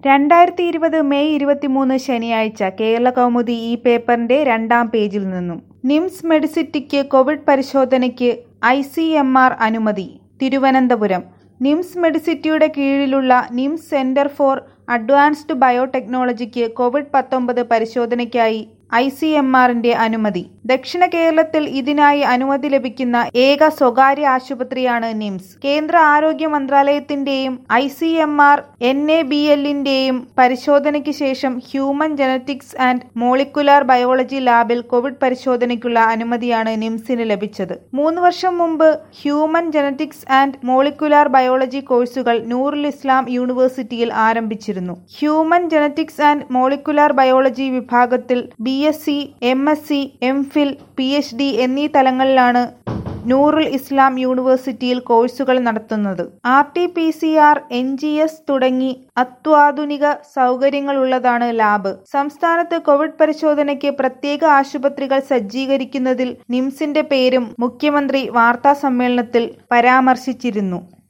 രണ്ടായിരത്തി ഇരുപത് മെയ് ഇരുപത്തിമൂന്ന് ശനിയാഴ്ച കേരള കൗമുദി ഈ പേപ്പറിന്റെ രണ്ടാം പേജിൽ നിന്നും നിംസ് മെഡിസിറ്റിക്ക് കോവിഡ് പരിശോധനയ്ക്ക് ഐ സി എം ആർ അനുമതി തിരുവനന്തപുരം നിംസ് മെഡിസിറ്റിയുടെ കീഴിലുള്ള നിംസ് സെന്റർ ഫോർ അഡ്വാൻസ്ഡ് ബയോടെക്നോളജിക്ക് കോവിഡ് പത്തൊമ്പത് പരിശോധനയ്ക്കായി ഐ സി എം ആറിന്റെ അനുമതി ദക്ഷിണ കേരളത്തിൽ ഇതിനായി അനുമതി ലഭിക്കുന്ന ഏക സ്വകാര്യ ആശുപത്രിയാണ് നിംസ് കേന്ദ്ര ആരോഗ്യ മന്ത്രാലയത്തിന്റെയും I C M R N A B എല്ലിന്റെയും പരിശോധനയ്ക്ക് ശേഷം human genetics and molecular biology ലാബിൽ കോവിഡ് പരിശോധനയ്ക്കുള്ള അനുമതിയാണ് നിംസിന് ലഭിച്ചത് മൂന്ന് വർഷം മുമ്പ് human genetics and molecular biology കോഴ്സുകൾ നൂറുൽ ഇസ്ലാം യൂണിവേഴ്സിറ്റിയിൽ ആരംഭിച്ചിരുന്നു human genetics and molecular biology വിഭാഗത്തിൽ B S C M S C M Phil P H D എന്നീ തലങ്ങളിലാണ് നൂറുൽ ഇസ്ലാം യൂണിവേഴ്സിറ്റിയിൽ കോഴ്സുകൾ നടത്തുന്നത് R T P C R N G S തുടങ്ങി അത്യാധുനിക സൗകര്യങ്ങളുള്ളതാണ് ലാബ് സംസ്ഥാനത്ത് കോവിഡ് പരിശോധനയ്ക്ക് പ്രത്യേക ആശുപത്രികൾ സജ്ജീകരിക്കുന്നതിൽ നിംസിന്റെ പേരും മുഖ്യമന്ത്രി വാർത്താ സമ്മേളനത്തിൽ പരാമർശിച്ചിരുന്നു